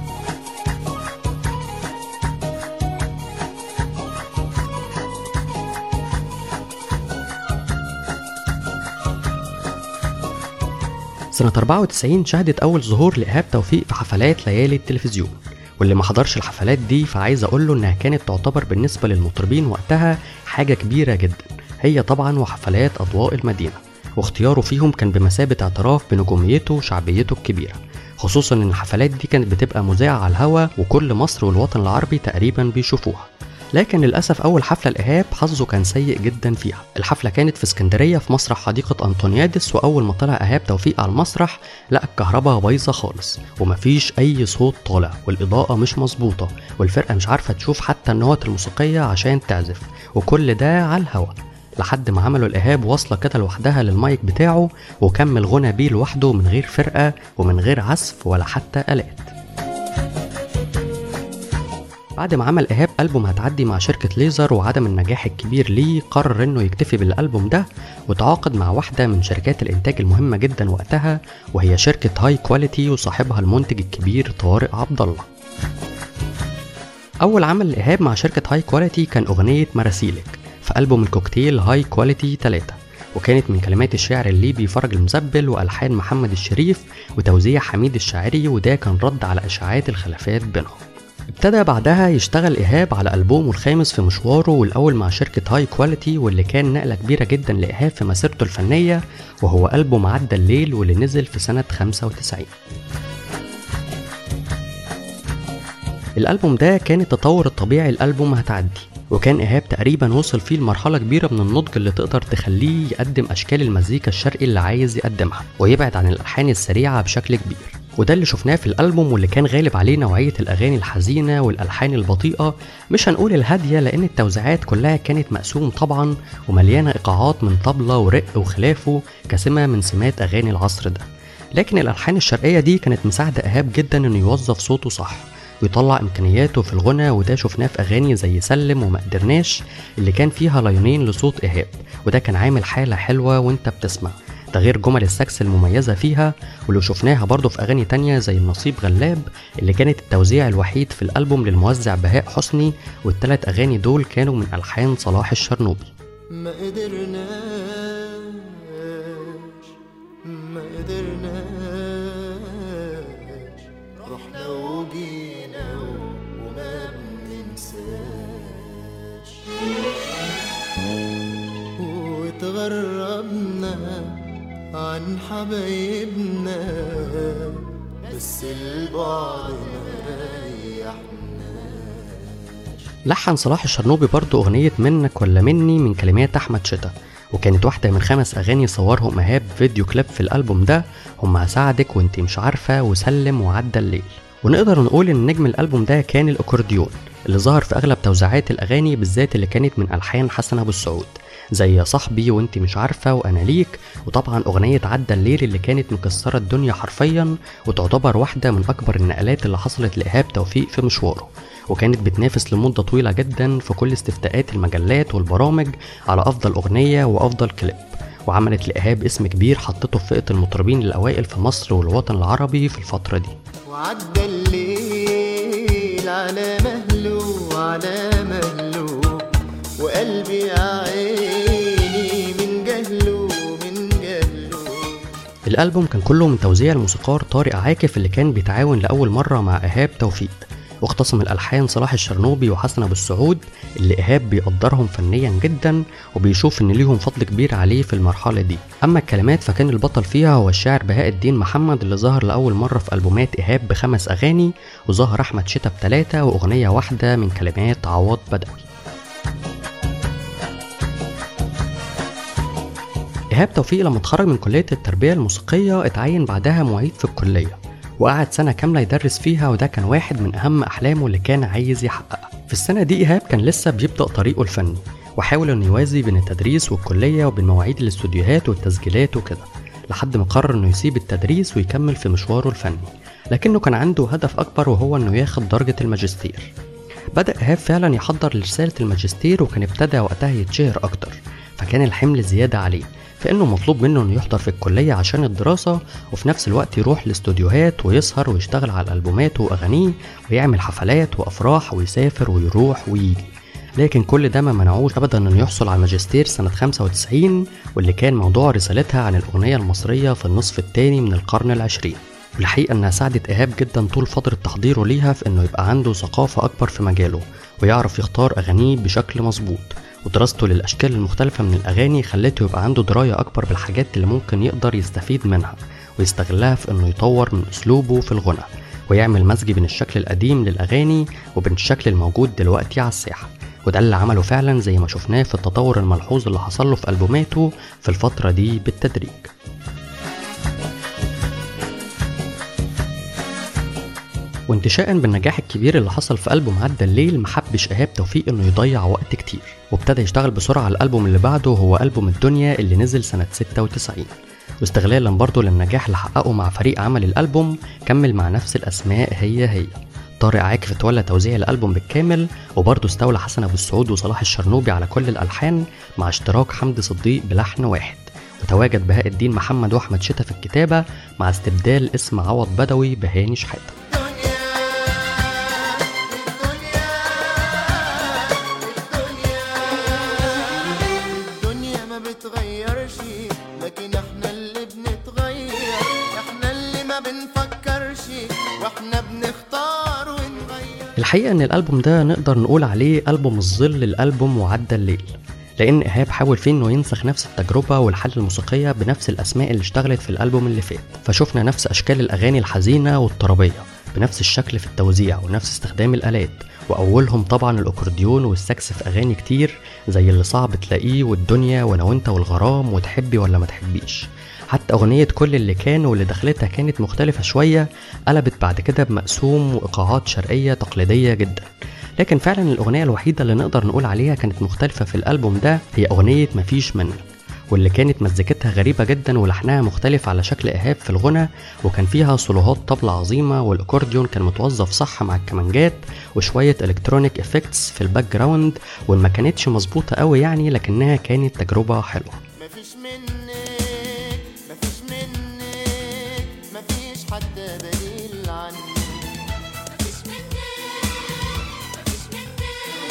سنة 94 شهدت أول ظهور لإيهاب توفيق في حفلات ليالي التلفزيون واللي ما حضرش الحفلات دي فعايز أقول له إنها كانت تعتبر بالنسبة للمطربين وقتها حاجة كبيرة جدا هي طبعا وحفلات أضواء المدينة واختياره فيهم كان بمثابة اعتراف بنجوميته وشعبيته الكبيرة خصوصا ان الحفلات دي كانت بتبقى مذاعة على الهوا وكل مصر والوطن العربي تقريبا بيشوفوها لكن للأسف أول حفلة لإيهاب حظه كان سيء جدا فيها الحفلة كانت في اسكندرية في مسرح حديقة أنطونيادس وأول ما طلع إيهاب توفيق على المسرح لقى الكهرباء بايظة خالص ومفيش أي صوت طالع والإضاءة مش مظبوطة والفرقة مش عارفة تشوف حتى النوت الموسيقية عشان تعزف وكل ده على الهوا لحد ما عملوا الإيهاب واصلة كده لوحدها للمايك بتاعه وكمل غنى بيه لوحده من غير فرقة ومن غير عزف ولا حتى آلات بعد ما عمل إيهاب ألبوم هتعدي مع شركة ليزر وعدم النجاح الكبير ليه قرر إنه يكتفي بالألبوم ده وتعاقد مع واحدة من شركات الإنتاج المهمة جدا وقتها وهي شركة هاي كواليتي وصاحبها المنتج الكبير طارق عبد الله. أول عمل لإيهاب مع شركة هاي كواليتي كان أغنية مراسيلك في ألبوم الكوكتيل هاي كواليتي 3 وكانت من كلمات الشاعر الليبي فرج المزبل وألحان محمد الشريف وتوزيع حميد الشاعري وده كان رد على إشاعات الخلافات بينهم. ابتدى بعدها يشتغل إيهاب على ألبومه الخامس في مشواره والأول مع شركة هاي كواليتي واللي كان نقلة كبيرة جدا لإيهاب في مسيرته الفنية وهو ألبوم عدى الليل واللي نزل في سنة 95 الألبوم ده كان التطور الطبيعي لألبوم هتعدي وكان إيهاب تقريبا وصل فيه لمرحلة كبيرة من النضج اللي تقدر تخليه يقدم أشكال المزيكا الشرقي اللي عايز يقدمها ويبعد عن الألحان السريعة بشكل كبير وده اللي شفناه في الألبوم واللي كان غالب عليه نوعية الأغاني الحزينة والألحان البطيئة مش هنقول الهادية لأن التوزيعات كلها كانت مقسوم طبعا ومليانة إيقاعات من طبلة ورق وخلافه كسمة من سمات أغاني العصر ده لكن الألحان الشرقية دي كانت مساعدة إيهاب جدا إنه يوظف صوته صح ويطلع إمكانياته في الغنى وده شفناه في أغاني زي سلم وما قدرناش اللي كان فيها لاينين لصوت إيهاب وده كان عامل حالة حلوة وانت بتسمع ده غير جمل السكس المميزة فيها واللي شفناها برضه في أغاني تانية زي النصيب غلاب اللي كانت التوزيع الوحيد في الألبوم للموزع بهاء حسني والتلات أغاني دول كانوا من ألحان صلاح الشرنوبي
ما قدرناش ما قدرناش رحنا وجينا وما بننساش وتغربنا عن حبايبنا بس البعد ما ريحناش
لحن صلاح الشرنوبي برضه أغنية منك ولا مني من كلمات أحمد شتا وكانت واحدة من خمس أغاني صورهم إيهاب فيديو كليب في الألبوم ده هم هساعدك وانتي مش عارفة وسلم وعدى الليل ونقدر نقول إن نجم الألبوم ده كان الأكورديون اللي ظهر في أغلب توزيعات الأغاني بالذات اللي كانت من ألحان حسن أبو السعود زي يا صاحبي وانتي مش عارفة وأنا ليك وطبعا أغنية عدى الليل اللي كانت مكسرة الدنيا حرفيا وتعتبر واحدة من أكبر النقلات اللي حصلت لإيهاب توفيق في مشواره وكانت بتنافس لمدة طويلة جدا في كل استفتاءات المجلات والبرامج على أفضل أغنية وأفضل كليب وعملت لإيهاب اسم كبير حطته في فئة المطربين الأوائل في مصر والوطن العربي في الفترة دي
وعدى الليل على مهله على مهله وقلبي يا عيني من جهله من جهله
الألبوم كان كله من توزيع الموسيقار طارق عاكف اللي كان بيتعاون لأول مرة مع إيهاب توفيق واختصم الألحان صلاح الشرنوبي وحسن أبو السعود اللي إيهاب بيقدرهم فنيا جدا وبيشوف إن ليهم فضل كبير عليه في المرحلة دي أما الكلمات فكان البطل فيها هو الشاعر بهاء الدين محمد اللي ظهر لأول مرة في ألبومات إيهاب بخمس أغاني وظهر أحمد شتا بتلاتة وأغنية واحدة من كلمات عوض بدوي إيهاب توفيق لما اتخرج من كلية التربية الموسيقية اتعين بعدها معيد في الكلية وقعد سنة كاملة يدرس فيها وده كان واحد من أهم أحلامه اللي كان عايز يحققها في السنة دي إيهاب كان لسه بيبدأ طريقه الفني وحاول إنه يوازي بين التدريس والكلية وبين مواعيد الاستوديوهات والتسجيلات وكده لحد ما قرر إنه يسيب التدريس ويكمل في مشواره الفني لكنه كان عنده هدف أكبر وهو إنه ياخد درجة الماجستير بدأ إيهاب فعلا يحضر لرسالة الماجستير وكان ابتدى وقتها يتشهر أكتر فكان الحمل زيادة عليه فإنه مطلوب منه إنه يحضر في الكلية عشان الدراسة وفي نفس الوقت يروح الاستوديوهات ويسهر ويشتغل على ألبوماته وأغانيه ويعمل حفلات وأفراح ويسافر ويروح ويجي لكن كل ده ما منعوش أبدا إنه يحصل على ماجستير سنة 95 واللي كان موضوع رسالتها عن الأغنية المصرية في النصف الثاني من القرن العشرين والحقيقة إنها ساعدت إيهاب جدا طول فترة تحضيره ليها في إنه يبقى عنده ثقافة أكبر في مجاله ويعرف يختار أغانيه بشكل مظبوط ودراسته للأشكال المختلفة من الأغاني خلته يبقى عنده دراية أكبر بالحاجات اللي ممكن يقدر يستفيد منها ويستغلها في إنه يطور من أسلوبه في الغنى ويعمل مزج بين الشكل القديم للأغاني وبين الشكل الموجود دلوقتي على الساحة وده اللي عمله فعلا زي ما شفناه في التطور الملحوظ اللي حصل له في ألبوماته في الفترة دي بالتدريج وانتشاء بالنجاح الكبير اللي حصل في ألبوم عدى الليل محبش إيهاب توفيق إنه يضيع وقت كتير وابتدى يشتغل بسرعة على الألبوم اللي بعده هو ألبوم الدنيا اللي نزل سنة 96 واستغلالا برضه للنجاح اللي حققه مع فريق عمل الألبوم كمل مع نفس الأسماء هي هي طارق عاكف اتولى توزيع الألبوم بالكامل وبرضه استولى حسن أبو السعود وصلاح الشرنوبي على كل الألحان مع اشتراك حمدي صديق بلحن واحد وتواجد بهاء الدين محمد وأحمد شتا في الكتابة مع استبدال اسم عوض بدوي بهاني شحاتة
الدنيا ما بتغيرش لكن احنا اللي بنتغير احنا اللي ما بنفكرش واحنا بنختار ونغير
الحقيقة إن الألبوم ده نقدر نقول عليه ألبوم الظل الألبوم وعدى الليل لأن إيهاب حاول فيه إنه ينسخ نفس التجربة والحالة الموسيقية بنفس الأسماء اللي اشتغلت في الألبوم اللي فات فشفنا نفس أشكال الأغاني الحزينة والطربية بنفس الشكل في التوزيع ونفس استخدام الآلات وأولهم طبعا الأكورديون والسكس في أغاني كتير زي اللي صعب تلاقيه والدنيا ولو أنت والغرام وتحبي ولا ما تحبيش حتى أغنية كل اللي كان واللي دخلتها كانت مختلفة شوية قلبت بعد كده بمقسوم وإيقاعات شرقية تقليدية جدا لكن فعلا الأغنية الوحيدة اللي نقدر نقول عليها كانت مختلفة في الألبوم ده هي أغنية مفيش منك واللي كانت مزيكتها غريبة جدا ولحنها مختلف على شكل إيهاب في الغنى وكان فيها صلوهات طبلة عظيمة والأكورديون كان متوظف صح مع الكمانجات وشوية إلكترونيك إفكتس في الباك جراوند وما كانتش مظبوطة قوي يعني لكنها كانت تجربة حلوة
مفيش منك مفيش منك مفيش حتى دليل عنك
مفيش منك مفيش منك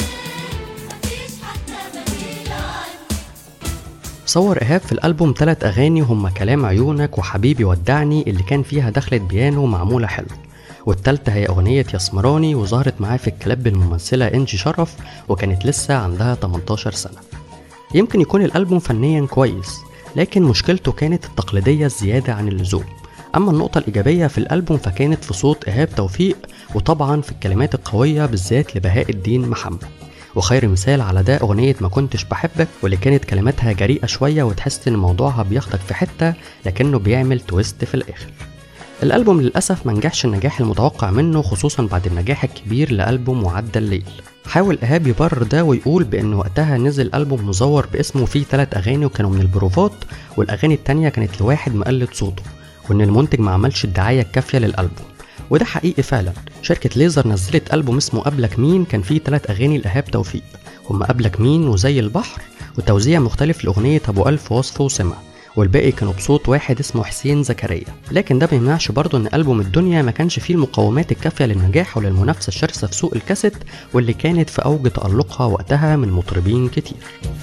مفيش حتى بديل عنك
صور إيهاب في الألبوم تلات أغاني هما كلام عيونك وحبيبي ودعني اللي كان فيها دخلة بيانو معمولة حلو والتالتة هي أغنية ياسمراني وظهرت معاه في الكلاب الممثلة إنجي شرف وكانت لسه عندها 18 سنة يمكن يكون الألبوم فنيا كويس لكن مشكلته كانت التقليدية الزيادة عن اللزوم أما النقطة الإيجابية في الألبوم فكانت في صوت إيهاب توفيق وطبعا في الكلمات القوية بالذات لبهاء الدين محمد وخير مثال على ده أغنية ما كنتش بحبك واللي كانت كلماتها جريئة شوية وتحس إن موضوعها بياخدك في حتة لكنه بيعمل تويست في الآخر الألبوم للأسف ما نجحش النجاح المتوقع منه خصوصا بعد النجاح الكبير لألبوم وعدى الليل حاول إيهاب يبرر ده ويقول بإن وقتها نزل ألبوم مزور باسمه فيه تلات أغاني وكانوا من البروفات والأغاني التانية كانت لواحد مقلد صوته وإن المنتج ما عملش الدعاية الكافية للألبوم وده حقيقي فعلا شركة ليزر نزلت ألبوم اسمه قبلك مين كان فيه تلات أغاني لإيهاب توفيق هما قبلك مين وزي البحر وتوزيع مختلف لأغنية أبو ألف وصف وسمع والباقي كانوا بصوت واحد اسمه حسين زكريا لكن ده ما يمنعش برضه ان ألبوم الدنيا ما كانش فيه المقومات الكافية للنجاح وللمنافسة الشرسة في سوق الكاسيت واللي كانت في أوج تألقها وقتها من مطربين كتير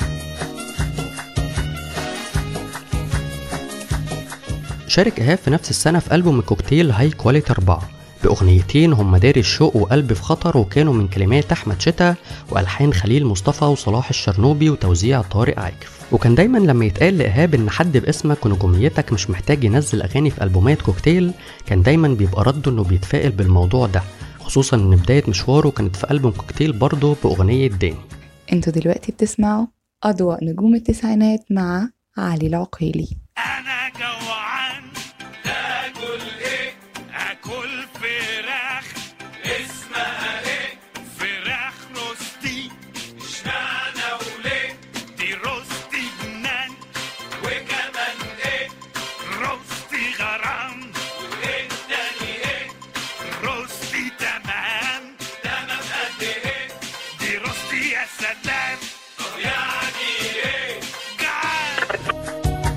شارك إيهاب في نفس السنة في ألبوم الكوكتيل هاي كواليتي 4 بأغنيتين هما داري الشوق وقلب في خطر وكانوا من كلمات أحمد شتا وألحان خليل مصطفى وصلاح الشرنوبي وتوزيع طارق عاكف وكان دايما لما يتقال لإيهاب إن حد باسمك ونجوميتك مش محتاج ينزل أغاني في ألبومات كوكتيل كان دايما بيبقى رده إنه بيتفائل بالموضوع ده خصوصا إن بداية مشواره كانت في ألبوم كوكتيل برضه بأغنية داني
انتوا دلوقتي بتسمعوا أضواء نجوم التسعينات مع علي العقيلي
انا جوعان تاكل ايه اكل فراخ اسمها ايه فراخ روستي اشمعنى وليه دي روستي جنان وكمان ايه روستي غرام وايه تاني ايه روستي تمام تمام قد ايه دي روستي يا سلام طب يعني ايه جعان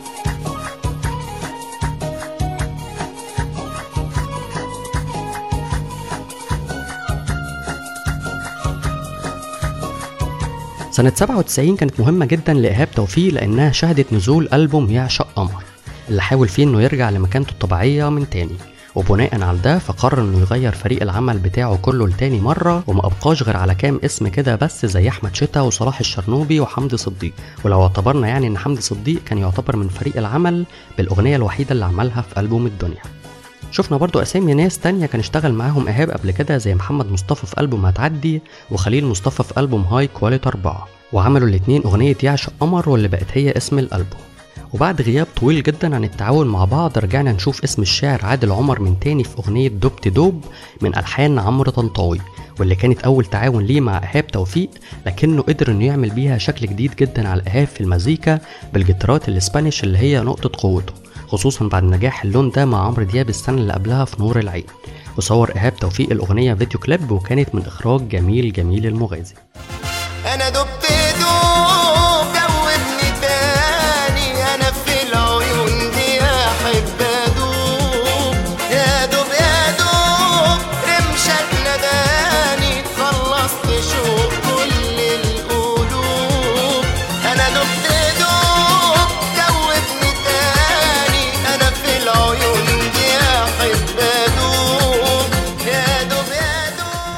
سنة 97 كانت مهمة جدا لإيهاب توفيق لأنها شهدت نزول ألبوم يعشق قمر اللي حاول فيه إنه يرجع لمكانته الطبيعية من تاني وبناء على ده فقرر إنه يغير فريق العمل بتاعه كله لتاني مرة وما أبقاش غير على كام اسم كده بس زي أحمد شتا وصلاح الشرنوبي وحمدي صديق ولو اعتبرنا يعني إن حمدي صديق كان يعتبر من فريق العمل بالأغنية الوحيدة اللي عملها في ألبوم الدنيا شفنا برضو اسامي ناس تانية كان اشتغل معاهم ايهاب قبل كده زي محمد مصطفى في البوم هتعدي وخليل مصطفى في البوم هاي كواليتي 4 وعملوا الاتنين اغنية يعشق قمر واللي بقت هي اسم الالبوم وبعد غياب طويل جدا عن التعاون مع بعض رجعنا نشوف اسم الشاعر عادل عمر من تاني في اغنية دبت دوب من الحان عمرو طنطاوي واللي كانت اول تعاون ليه مع ايهاب توفيق لكنه قدر انه يعمل بيها شكل جديد جدا على ايهاب في المزيكا بالجيتارات الاسبانيش اللي هي نقطة قوته خصوصا بعد نجاح اللون ده مع عمرو دياب السنة اللي قبلها في نور العين وصور إيهاب توفيق الأغنية فيديو كليب وكانت من إخراج جميل جميل المغازي
انا دبت دوب دوبني تاني انا في العيون دي احب ادوب يا دوب يا دوب رمشك نداني خلصت شوق كل القلوب انا دبت دوب دوبني تاني انا في العيون دي احب ادوب يا دوب يا دوب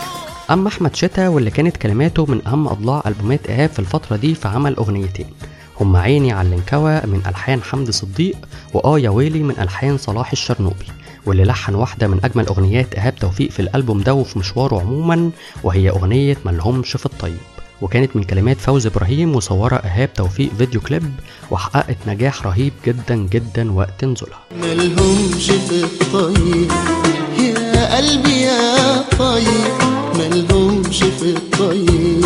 أما أحمد شتا واللي كانت كلماته من أهم أضلاع ألبومات إيهاب في الفترة دي فعمل أغنيتين هما عيني على الانكوى من ألحان حمدي صديق وآه يا ويلي من ألحان صلاح الشرنوبي واللي لحن واحدة من أجمل أغنيات إيهاب توفيق في الألبوم ده وفي مشواره عموما وهي أغنية ملهمش في الطيب وكانت من كلمات فوزي إبراهيم وصورها إيهاب توفيق فيديو كليب وحققت نجاح رهيب جدا جدا وقت نزولها
ملهمش في الطيب يا قلبي يا طيب ملهمش في الطيب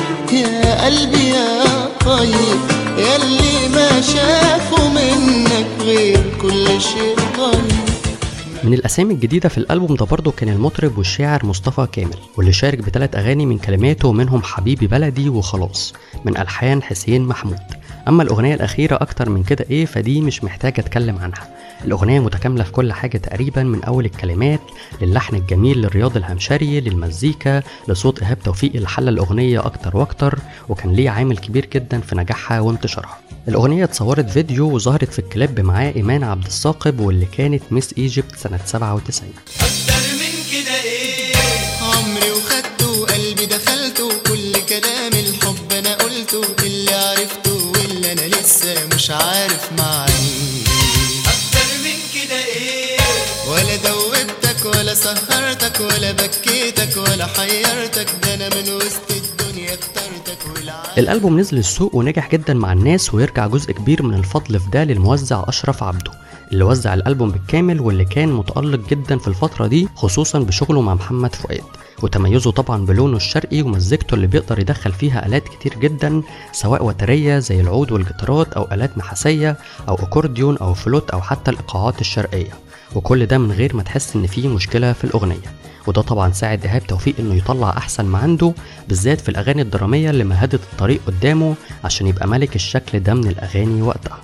يا قلبي يا طيب ياللي ما شافوا منك غير كل شيء طيب
من الأسامي الجديدة في الألبوم ده برضه كان المطرب والشاعر مصطفى كامل واللي شارك بثلاث أغاني من كلماته منهم حبيبي بلدي وخلاص من ألحان حسين محمود أما الأغنية الأخيرة أكتر من كده إيه فدي مش محتاجة أتكلم عنها الأغنية متكاملة في كل حاجة تقريبا من أول الكلمات للحن الجميل للرياض الهمشري للمزيكا لصوت إيهاب توفيق اللي حلى الأغنية أكتر وأكتر وكان ليه عامل كبير جدا في نجاحها وانتشارها الأغنية اتصورت فيديو وظهرت في الكليب معاه إيمان عبد الثاقب واللي كانت ميس ايجيبت سنة 97
اكتر من كده ايه
عمري وخدته وقلبي دخلته كل كلام الحب انا قلته اللي عرفته واللي انا لسه مش عارف معنيه
اكتر من كده ايه
ولا دوبتك ولا سهرتك ولا بكيتك ولا حيرتك ده انا من وسط الدنيا اخترتك والعالم
الألبوم نزل السوق ونجح جدا مع الناس ويرجع جزء كبير من الفضل في ده للموزع أشرف عبده اللي وزع الألبوم بالكامل واللي كان متألق جدا في الفترة دي خصوصا بشغله مع محمد فؤاد وتميزه طبعا بلونه الشرقي ومزيكته اللي بيقدر يدخل فيها آلات كتير جدا سواء وترية زي العود والجيتارات أو آلات نحاسية أو أكورديون أو فلوت أو حتى الإيقاعات الشرقية وكل ده من غير ما تحس إن فيه مشكلة في الأغنية وده طبعا ساعد إيهاب توفيق إنه يطلع أحسن ما عنده بالذات في الأغاني الدرامية اللي مهدت الطريق قدامه عشان يبقى ملك الشكل ده من الأغاني وقتها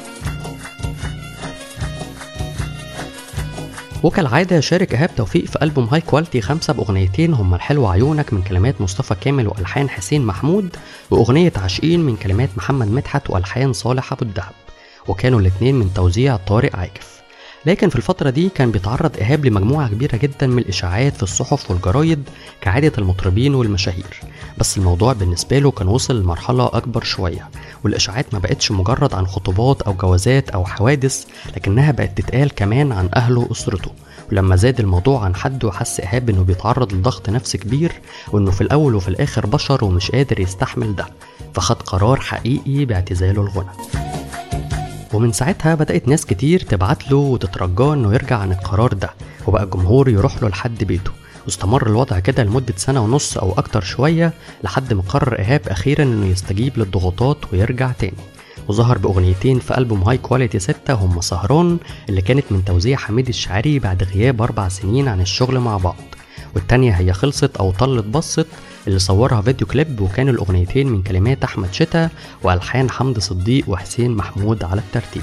وكالعادة شارك إيهاب توفيق في ألبوم هاي كواليتي خمسة بأغنيتين هما الحلو عيونك من كلمات مصطفى كامل وألحان حسين محمود وأغنية عاشقين من كلمات محمد مدحت وألحان صالح أبو الدهب وكانوا الاتنين من توزيع طارق عاكف لكن في الفترة دي كان بيتعرض إيهاب لمجموعة كبيرة جدا من الإشاعات في الصحف والجرايد كعادة المطربين والمشاهير بس الموضوع بالنسبة له كان وصل لمرحلة أكبر شوية والإشاعات ما بقتش مجرد عن خطوبات أو جوازات أو حوادث لكنها بقت تتقال كمان عن أهله وأسرته ولما زاد الموضوع عن حد وحس إيهاب إنه بيتعرض لضغط نفسي كبير وإنه في الأول وفي الآخر بشر ومش قادر يستحمل ده فخد قرار حقيقي باعتزاله الغنى ومن ساعتها بدأت ناس كتير تبعت له وتترجاه انه يرجع عن القرار ده وبقى الجمهور يروح له لحد بيته واستمر الوضع كده لمدة سنة ونص أو أكتر شوية لحد ما قرر إيهاب أخيرا إنه يستجيب للضغوطات ويرجع تاني وظهر بأغنيتين في ألبوم هاي كواليتي 6 هما سهران اللي كانت من توزيع حميد الشاعري بعد غياب أربع سنين عن الشغل مع بعض والتانية هي خلصت أو طلت بصت اللي صورها فيديو كليب وكانوا الأغنيتين من كلمات أحمد شتا وألحان حمد صديق وحسين محمود على الترتيب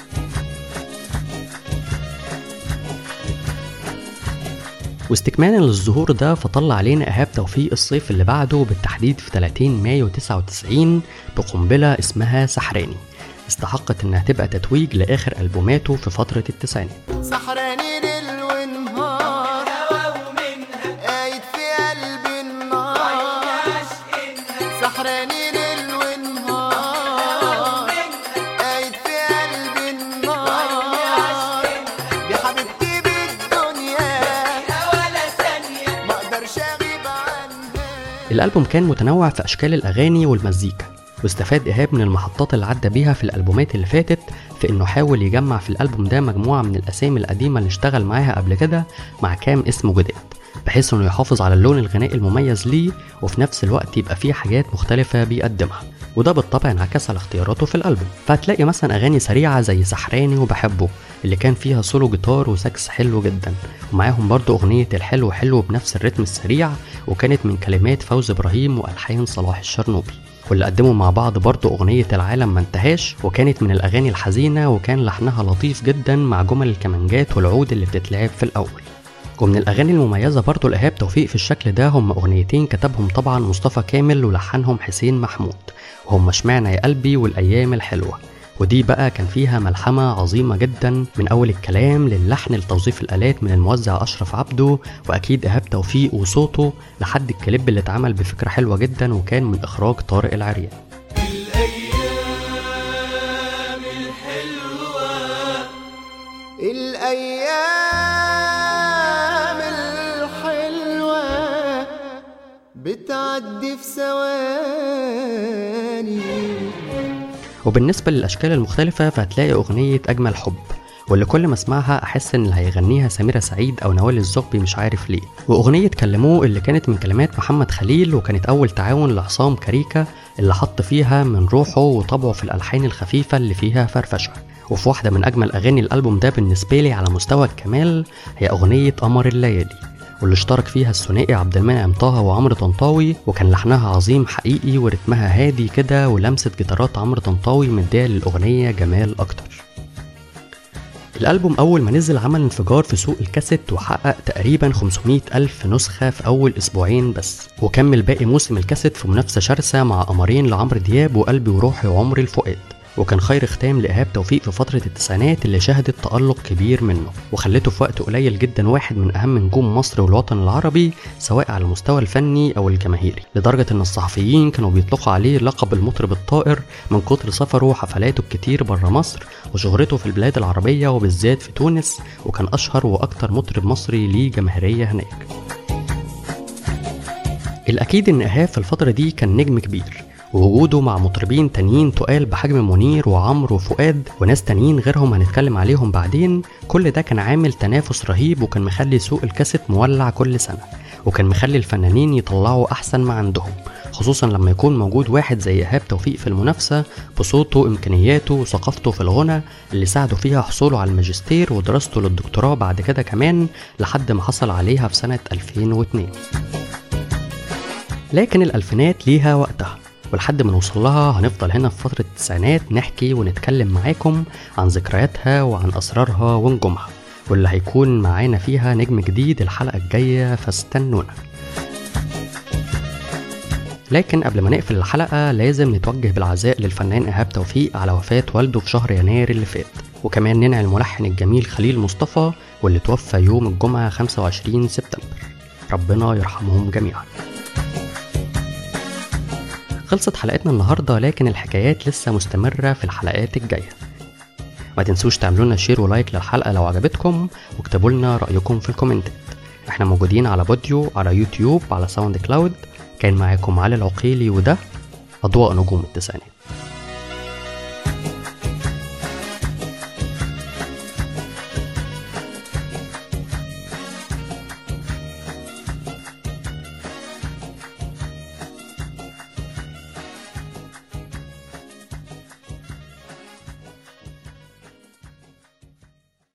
واستكمالا للظهور ده فطلع علينا إيهاب توفيق الصيف اللي بعده بالتحديد في 30 مايو 99 بقنبلة اسمها سحراني استحقت إنها تبقى تتويج لآخر ألبوماته في فترة التسعينات
سحراني ليل ونهار قايد في قلبي النار سحراني ليل ونهار قايد في قلبي النار دي حبيبتي بالدنيا ما اقدرش اغيب عنها
الألبوم كان متنوع في أشكال الأغاني والمزيكا واستفاد إيهاب من المحطات اللي عدى بيها في الألبومات اللي فاتت في إنه حاول يجمع في الألبوم ده مجموعة من الأسامي القديمة اللي اشتغل معاها قبل كده مع كام اسم جداد بحيث إنه يحافظ على اللون الغنائي المميز ليه وفي نفس الوقت يبقى فيه حاجات مختلفة بيقدمها وده بالطبع انعكس على اختياراته في الألبوم فهتلاقي مثلا أغاني سريعة زي سحراني وبحبه اللي كان فيها سولو جيتار وساكس حلو جدا ومعاهم برضو أغنية الحلو حلو بنفس الريتم السريع وكانت من كلمات فوز إبراهيم وألحان صلاح الشرنوبي واللي قدموا مع بعض برضو أغنية العالم ما انتهاش وكانت من الأغاني الحزينة وكان لحنها لطيف جدا مع جمل الكمانجات والعود اللي بتتلعب في الأول ومن الأغاني المميزة برضو لإيهاب توفيق في الشكل ده هم أغنيتين كتبهم طبعا مصطفى كامل ولحنهم حسين محمود وهم اشمعنى يا قلبي والأيام الحلوة ودي بقى كان فيها ملحمة عظيمة جدا من أول الكلام للحن لتوظيف الآلات من الموزع أشرف عبده وأكيد إيهاب توفيق وصوته لحد الكليب اللي اتعمل بفكرة حلوة جدا وكان من إخراج طارق العريان
الأيام الحلوة
الأيام الحلوة بتعدي في ثواني
وبالنسبة للأشكال المختلفة فهتلاقي أغنية أجمل حب واللي كل ما اسمعها أحس إن اللي هيغنيها سميرة سعيد أو نوال الزغبي مش عارف ليه وأغنية كلموه اللي كانت من كلمات محمد خليل وكانت أول تعاون لعصام كاريكا اللي حط فيها من روحه وطبعه في الألحان الخفيفة اللي فيها فرفشة وفي واحدة من أجمل أغاني الألبوم ده بالنسبة لي على مستوى الكمال هي أغنية قمر الليالي واللي اشترك فيها الثنائي عبد المنعم طه وعمرو طنطاوي وكان لحنها عظيم حقيقي ورتمها هادي كده ولمسة جيتارات عمرو طنطاوي مدية للأغنية جمال أكتر الألبوم أول ما نزل عمل انفجار في سوق الكاسيت وحقق تقريبا 500 ألف نسخة في أول أسبوعين بس وكمل باقي موسم الكاسيت في منافسة شرسة مع قمرين لعمرو دياب وقلبي وروحي وعمري الفؤاد وكان خير ختام لإيهاب توفيق في فترة التسعينات اللي شهدت تألق كبير منه وخلته في وقت قليل جدا واحد من أهم نجوم مصر والوطن العربي سواء على المستوى الفني أو الجماهيري لدرجة إن الصحفيين كانوا بيطلقوا عليه لقب المطرب الطائر من كتر سفره وحفلاته الكتير بره مصر وشهرته في البلاد العربية وبالذات في تونس وكان أشهر وأكتر مطرب مصري ليه جماهيرية هناك الأكيد إن إيهاب في الفترة دي كان نجم كبير ووجوده مع مطربين تانيين تقال بحجم منير وعمرو وفؤاد وناس تانيين غيرهم هنتكلم عليهم بعدين كل ده كان عامل تنافس رهيب وكان مخلي سوق الكاسيت مولع كل سنة وكان مخلي الفنانين يطلعوا أحسن ما عندهم خصوصا لما يكون موجود واحد زي إيهاب توفيق في المنافسة بصوته إمكانياته وثقافته في الغنى اللي ساعدوا فيها حصوله على الماجستير ودراسته للدكتوراه بعد كده كمان لحد ما حصل عليها في سنة 2002 لكن الألفينات ليها وقتها ولحد ما نوصل لها هنفضل هنا في فترة التسعينات نحكي ونتكلم معاكم عن ذكرياتها وعن أسرارها ونجومها واللي هيكون معانا فيها نجم جديد الحلقة الجاية فاستنونا لكن قبل ما نقفل الحلقة لازم نتوجه بالعزاء للفنان إيهاب توفيق على وفاة والده في شهر يناير اللي فات وكمان ننعي الملحن الجميل خليل مصطفى واللي توفى يوم الجمعة 25 سبتمبر ربنا يرحمهم جميعا خلصت حلقتنا النهاردة لكن الحكايات لسه مستمرة في الحلقات الجاية ما تنسوش تعملوا لنا شير ولايك للحلقة لو عجبتكم واكتبوا لنا رأيكم في الكومنتات احنا موجودين على بوديو على يوتيوب على ساوند كلاود كان معاكم علي العقيلي وده أضواء نجوم التسعينات